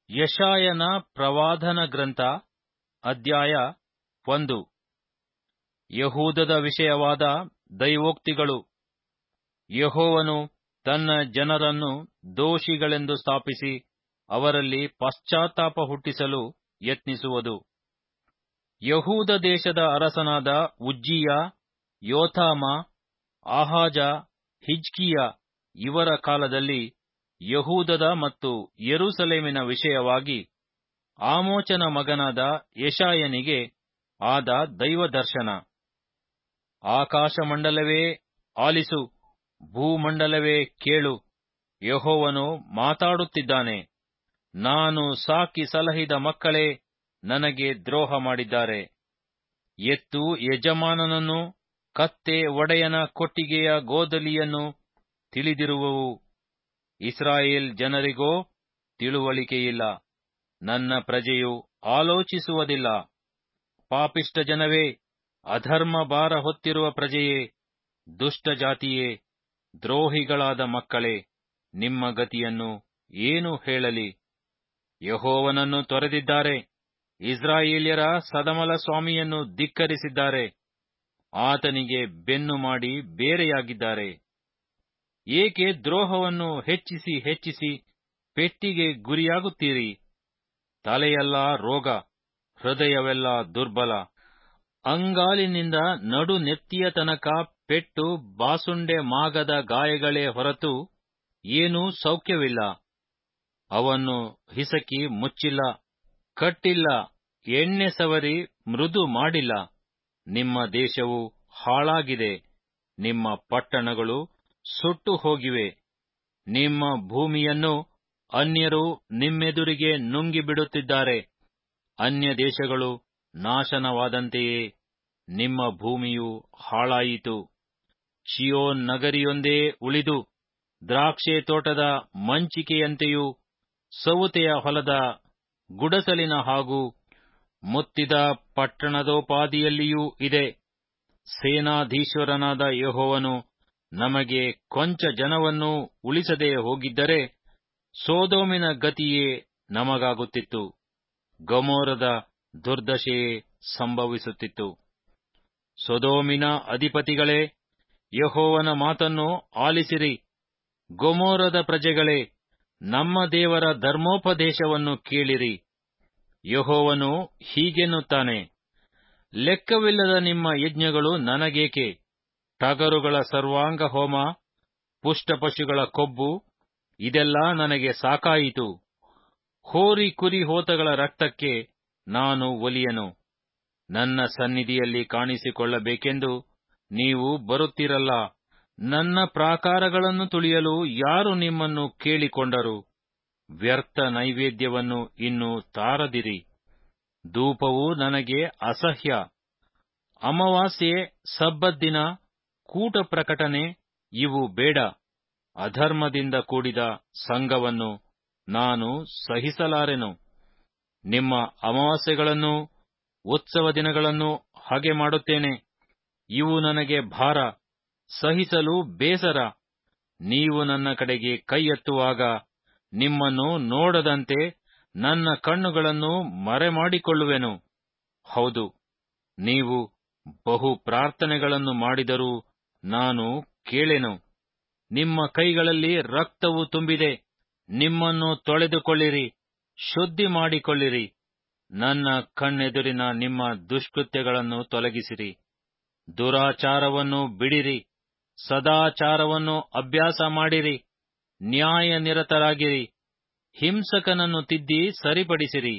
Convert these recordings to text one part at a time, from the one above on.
ಯಶಾಯನ ಪ್ರವಾದನ ಗ್ರಂಥ ಅಧ್ಯಾಯ ಒಂದು ಯಹೂದದ ವಿಷಯವಾದ ದೈವೋಕ್ತಿಗಳು ಯೆಹೋವನು ತನ್ನ ಜನರನ್ನು ದೋಷಿಗಳೆಂದು ಸ್ಥಾಪಿಸಿ ಅವರಲ್ಲಿ ಪಶ್ಚಾತ್ತಾಪ ಹುಟ್ಟಿಸಲು ಯತ್ನಿಸುವುದು ಯಹೂದ ದೇಶದ ಅರಸನಾದ ಉಜ್ಜೀಯ ಯೋಥಾಮ ಆಹಾಜ ಹಿಜ್ಕೀಯ ಇವರ ಕಾಲದಲ್ಲಿ ಯಹೂದದ ಮತ್ತು ಯೆರೂಸಲೇಮಿನ ವಿಷಯವಾಗಿ ಆಮೋಚನ ಮಗನಾದ ಯೆಶಾಯನಿಗೆ ಆದ ದೈವದರ್ಶನ ಆಕಾಶಮಂಡಲವೇ ಆಲಿಸು ಭೂಮಂಡಲವೇ ಕೇಳು ಯೆಹೋವನು ಮಾತಾಡುತ್ತಿದ್ದಾನೆ ನಾನು ಸಾಕಿ ಸಲಹಿದ ಮಕ್ಕಳೇ ನನಗೆ ದ್ರೋಹ ಮಾಡಿದ್ದಾರೆ ಎತ್ತು ಯಜಮಾನನನ್ನು ಕತ್ತೆ ಒಡೆಯನ ಕೊಟ್ಟಿಗೆಯ ಗೋದಲಿಯನ್ನು ತಿಳಿದಿರುವವು ಇಸ್ರಾಯೇಲ್ ಜನರಿಗೋ ತಿಳುವಳಿಕೆಯಿಲ್ಲ ನನ್ನ ಪ್ರಜೆಯು ಆಲೋಚಿಸುವುದಿಲ್ಲ ಪಾಪಿಷ್ಟ ಜನವೇ ಅಧರ್ಮ ಭಾರ ಹೊತ್ತಿರುವ ಪ್ರಜೆಯೇ ದುಷ್ಟ ಜಾತಿಯೇ ದ್ರೋಹಿಗಳಾದ ಮಕ್ಕಳೇ ನಿಮ್ಮ ಗತಿಯನ್ನು ಏನು ಹೇಳಲಿ ಯಹೋವನನ್ನು ತೊರೆದಿದ್ದಾರೆ ಇಸ್ರಾಯೇಲ್ಯರ ಸದಮಲ ಸ್ವಾಮಿಯನ್ನು ಧಿಕ್ಕರಿಸಿದ್ದಾರೆ ಆತನಿಗೆ ಬೆನ್ನು ಮಾಡಿ ಬೇರೆಯಾಗಿದ್ದಾರೆ ಏಕೆ ದ್ರೋಹವನ್ನು ಹೆಚ್ಚಿಸಿ ಹೆಚ್ಚಿಸಿ ಪೆಟ್ಟಿಗೆ ಗುರಿಯಾಗುತ್ತೀರಿ ತಲೆಯೆಲ್ಲ ರೋಗ ಹೃದಯವೆಲ್ಲ ದುರ್ಬಲ ಅಂಗಾಲಿನಿಂದ ನಡು ನೆತ್ತಿಯ ತನಕ ಪೆಟ್ಟು ಬಾಸುಂಡೆ ಮಾಗದ ಗಾಯಗಳೇ ಹೊರತು ಏನೂ ಸೌಖ್ಯವಿಲ್ಲ ಅವನ್ನು ಹಿಸಕಿ ಮುಚ್ಚಿಲ್ಲ ಕಟ್ಟಿಲ್ಲ ಎಣ್ಣೆ ಸವರಿ ಮೃದು ಮಾಡಿಲ್ಲ ನಿಮ್ಮ ದೇಶವು ಹಾಳಾಗಿದೆ ನಿಮ್ಮ ಪಟ್ಟಣಗಳು ಸುಟ್ಟು ಹೋಗಿವೆ ನಿಮ್ಮ ಭೂಮಿಯನ್ನು ಅನ್ಯರು ನಿಮ್ಮೆದುರಿಗೆ ನುಂಗಿಬಿಡುತ್ತಿದ್ದಾರೆ ಅನ್ಯ ದೇಶಗಳು ನಾಶನವಾದಂತೆಯೇ ನಿಮ್ಮ ಭೂಮಿಯು ಹಾಳಾಯಿತು ಚಿಯೋನ್ ನಗರಿಯೊಂದೇ ಉಳಿದು ದ್ರಾಕ್ಷೆ ತೋಟದ ಮಂಚಿಕೆಯಂತೆಯೂ ಸೌತೆಯ ಹೊಲದ ಗುಡಸಲಿನ ಹಾಗೂ ಮುತ್ತಿದ ಪಟ್ಟಣದೋಪಾದಿಯಲ್ಲಿಯೂ ಇದೆ ಸೇನಾಧೀಶ್ವರನಾದ ಯೆಹೋವನು ನಮಗೆ ಕೊಂಚ ಜನವನ್ನೂ ಉಳಿಸದೆ ಹೋಗಿದ್ದರೆ ಸೋದೋಮಿನ ಗತಿಯೇ ನಮಗಾಗುತ್ತಿತ್ತು ಗಮೋರದ ದುರ್ದಶೆಯೇ ಸಂಭವಿಸುತ್ತಿತ್ತು ಸೊದೋಮಿನ ಅಧಿಪತಿಗಳೇ ಯಹೋವನ ಮಾತನ್ನು ಆಲಿಸಿರಿ ಗೊಮೋರದ ಪ್ರಜೆಗಳೇ ನಮ್ಮ ದೇವರ ಧರ್ಮೋಪದೇಶವನ್ನು ಕೇಳಿರಿ ಯಹೋವನು ಹೀಗೆನ್ನುತ್ತಾನೆ ಲೆಕ್ಕವಿಲ್ಲದ ನಿಮ್ಮ ಯಜ್ಞಗಳು ನನಗೇಕೆ ಟಗರುಗಳ ಸರ್ವಾಂಗ ಹೋಮ ಪುಷ್ಟಪಶುಗಳ ಕೊಬ್ಬು ಇದೆಲ್ಲ ನನಗೆ ಸಾಕಾಯಿತು ಹೋರಿ ಕುರಿ ಹೋತಗಳ ರಕ್ತಕ್ಕೆ ನಾನು ಒಲಿಯನು ನನ್ನ ಸನ್ನಿಧಿಯಲ್ಲಿ ಕಾಣಿಸಿಕೊಳ್ಳಬೇಕೆಂದು ನೀವು ಬರುತ್ತಿರಲ್ಲ ನನ್ನ ಪ್ರಾಕಾರಗಳನ್ನು ತುಳಿಯಲು ಯಾರು ನಿಮ್ಮನ್ನು ಕೇಳಿಕೊಂಡರು ವ್ಯರ್ಥ ನೈವೇದ್ಯವನ್ನು ಇನ್ನು ತಾರದಿರಿ ಧೂಪವು ನನಗೆ ಅಸಹ್ಯ ಅಮಾವಾಸ್ಯೆ ಸಬ್ಬದ್ದಿನ ಕೂಟ ಪ್ರಕಟಣೆ ಇವು ಬೇಡ ಅಧರ್ಮದಿಂದ ಕೂಡಿದ ಸಂಘವನ್ನು ನಾನು ಸಹಿಸಲಾರೆನು ನಿಮ್ಮ ಅಮಾವಾಸ್ಯೆಗಳನ್ನೂ ಉತ್ಸವ ದಿನಗಳನ್ನು ಹಾಗೆ ಮಾಡುತ್ತೇನೆ ಇವು ನನಗೆ ಭಾರ ಸಹಿಸಲು ಬೇಸರ ನೀವು ನನ್ನ ಕಡೆಗೆ ಕೈ ಎತ್ತುವಾಗ ನಿಮ್ಮನ್ನು ನೋಡದಂತೆ ನನ್ನ ಕಣ್ಣುಗಳನ್ನು ಮರೆಮಾಡಿಕೊಳ್ಳುವೆನು ಹೌದು ನೀವು ಬಹು ಪ್ರಾರ್ಥನೆಗಳನ್ನು ಮಾಡಿದರೂ ನಾನು ಕೇಳೆನು ನಿಮ್ಮ ಕೈಗಳಲ್ಲಿ ರಕ್ತವು ತುಂಬಿದೆ ನಿಮ್ಮನ್ನು ತೊಳೆದುಕೊಳ್ಳಿರಿ ಶುದ್ಧಿ ಮಾಡಿಕೊಳ್ಳಿರಿ ನನ್ನ ಕಣ್ಣೆದುರಿನ ನಿಮ್ಮ ದುಷ್ಕೃತ್ಯಗಳನ್ನು ತೊಲಗಿಸಿರಿ ದುರಾಚಾರವನ್ನು ಬಿಡಿರಿ ಸದಾಚಾರವನ್ನು ಅಭ್ಯಾಸ ಮಾಡಿರಿ ನ್ಯಾಯ ನಿರತರಾಗಿರಿ ಹಿಂಸಕನನ್ನು ತಿದ್ದಿ ಸರಿಪಡಿಸಿರಿ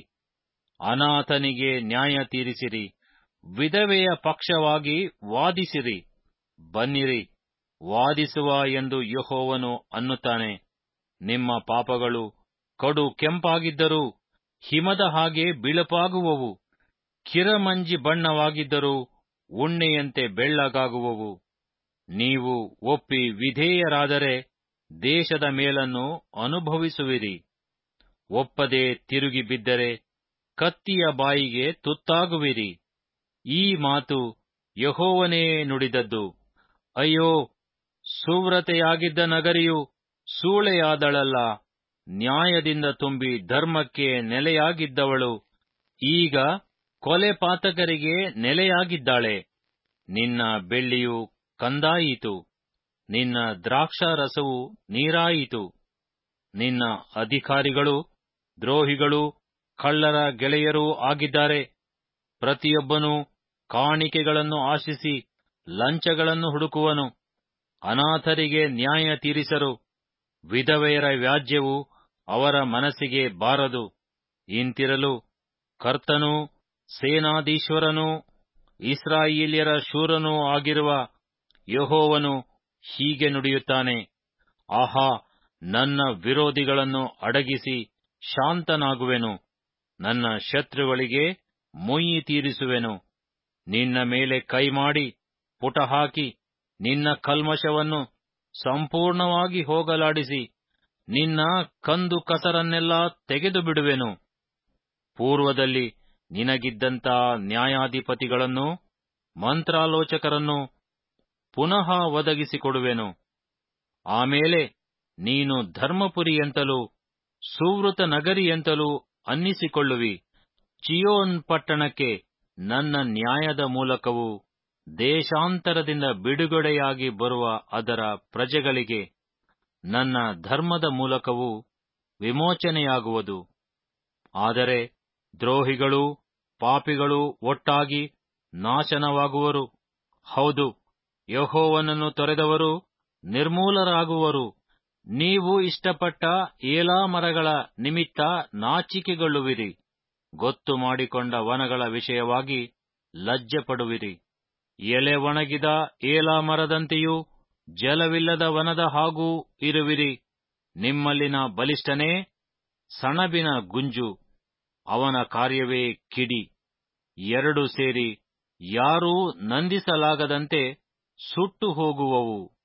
ಅನಾಥನಿಗೆ ನ್ಯಾಯ ತೀರಿಸಿರಿ ವಿಧವೆಯ ಪಕ್ಷವಾಗಿ ವಾದಿಸಿರಿ ಬನ್ನಿರಿ ವಾದಿಸುವ ಎಂದು ಯಹೋವನು ಅನ್ನುತ್ತಾನೆ ನಿಮ್ಮ ಪಾಪಗಳು ಕಡು ಕೆಂಪಾಗಿದ್ದರೂ ಹಿಮದ ಹಾಗೆ ಬಿಳುಪಾಗುವವು ಕಿರಮಂಜಿ ಬಣ್ಣವಾಗಿದ್ದರೂ ಉಣ್ಣೆಯಂತೆ ಬೆಳ್ಳಗಾಗುವವು ನೀವು ಒಪ್ಪಿ ವಿಧೇಯರಾದರೆ ದೇಶದ ಮೇಲನ್ನು ಅನುಭವಿಸುವಿರಿ ಒಪ್ಪದೆ ತಿರುಗಿ ಬಿದ್ದರೆ ಕತ್ತಿಯ ಬಾಯಿಗೆ ತುತ್ತಾಗುವಿರಿ ಈ ಮಾತು ಯಹೋವನೇ ನುಡಿದದ್ದು ಅಯ್ಯೋ ಸುವ್ರತೆಯಾಗಿದ್ದ ನಗರಿಯು ಸೂಳೆಯಾದಳಲ್ಲ ನ್ಯಾಯದಿಂದ ತುಂಬಿ ಧರ್ಮಕ್ಕೆ ನೆಲೆಯಾಗಿದ್ದವಳು ಈಗ ಕೊಲೆಪಾತಕರಿಗೆ ನೆಲೆಯಾಗಿದ್ದಾಳೆ ನಿನ್ನ ಬೆಳ್ಳಿಯು ಕಂದಾಯಿತು ನಿನ್ನ ದ್ರಾಕ್ಷಾರಸವು ನೀರಾಯಿತು ನಿನ್ನ ಅಧಿಕಾರಿಗಳು ದ್ರೋಹಿಗಳು ಕಳ್ಳರ ಗೆಳೆಯರೂ ಆಗಿದ್ದಾರೆ ಪ್ರತಿಯೊಬ್ಬನೂ ಕಾಣಿಕೆಗಳನ್ನು ಆಶಿಸಿ ಲಂಚಗಳನ್ನು ಹುಡುಕುವನು ಅನಾಥರಿಗೆ ನ್ಯಾಯ ತೀರಿಸರು ವಿಧವೆಯರ ವ್ಯಾಜ್ಯವು ಅವರ ಮನಸ್ಸಿಗೆ ಬಾರದು ಇಂತಿರಲು ಕರ್ತನೂ ಸೇನಾಧೀಶ್ವರನೂ ಇಸ್ರಾಯೇಲ್ಯರ ಶೂರನೂ ಆಗಿರುವ ಯಹೋವನು ಹೀಗೆ ನುಡಿಯುತ್ತಾನೆ ಆಹಾ ನನ್ನ ವಿರೋಧಿಗಳನ್ನು ಅಡಗಿಸಿ ಶಾಂತನಾಗುವೆನು ನನ್ನ ಶತ್ರುಗಳಿಗೆ ಮೊಯ್ಯಿ ತೀರಿಸುವೆನು ನಿನ್ನ ಮೇಲೆ ಕೈಮಾಡಿ ಪುಟ ಹಾಕಿ ನಿನ್ನ ಕಲ್ಮಶವನ್ನು ಸಂಪೂರ್ಣವಾಗಿ ಹೋಗಲಾಡಿಸಿ ನಿನ್ನ ಕಂದು ಕಸರನ್ನೆಲ್ಲಾ ತೆಗೆದು ಬಿಡುವೆನು ಪೂರ್ವದಲ್ಲಿ ನಿನಗಿದ್ದಂಥ ನ್ಯಾಯಾಧಿಪತಿಗಳನ್ನು ಮಂತ್ರಾಲೋಚಕರನ್ನು ಪುನಃ ಒದಗಿಸಿಕೊಡುವೆನು ಆಮೇಲೆ ನೀನು ಧರ್ಮಪುರಿಯಂತಲೂ ಸುವೃತ ನಗರಿಯಂತಲೂ ಅನ್ನಿಸಿಕೊಳ್ಳುವಿ ಚಿಯೋನ್ ಪಟ್ಟಣಕ್ಕೆ ನನ್ನ ನ್ಯಾಯದ ಮೂಲಕವೂ ದೇಶಾಂತರದಿಂದ ಬಿಡುಗಡೆಯಾಗಿ ಬರುವ ಅದರ ಪ್ರಜೆಗಳಿಗೆ ನನ್ನ ಧರ್ಮದ ಮೂಲಕವೂ ವಿಮೋಚನೆಯಾಗುವುದು ಆದರೆ ದ್ರೋಹಿಗಳೂ ಪಾಪಿಗಳೂ ಒಟ್ಟಾಗಿ ನಾಶನವಾಗುವರು ಹೌದು ಯಹೋವನನ್ನು ತೊರೆದವರು ನಿರ್ಮೂಲರಾಗುವರು ನೀವು ಇಷ್ಟಪಟ್ಟ ಏಲಾ ಮರಗಳ ನಿಮಿತ್ತ ನಾಚಿಕೆಗೊಳ್ಳುವಿರಿ ಗೊತ್ತು ಮಾಡಿಕೊಂಡ ವನಗಳ ವಿಷಯವಾಗಿ ಲಜ್ಜೆಪಡುವಿರಿ ಎಲೆ ಒಣಗಿದ ಏಲಾ ಮರದಂತೆಯೂ ಜಲವಿಲ್ಲದ ವನದ ಹಾಗೂ ಇರುವಿರಿ ನಿಮ್ಮಲ್ಲಿನ ಬಲಿಷ್ಠನೇ ಸಣಬಿನ ಗುಂಜು ಅವನ ಕಾರ್ಯವೇ ಕಿಡಿ ಎರಡು ಸೇರಿ ಯಾರೂ ನಂದಿಸಲಾಗದಂತೆ ಸುಟ್ಟು ಹೋಗುವವು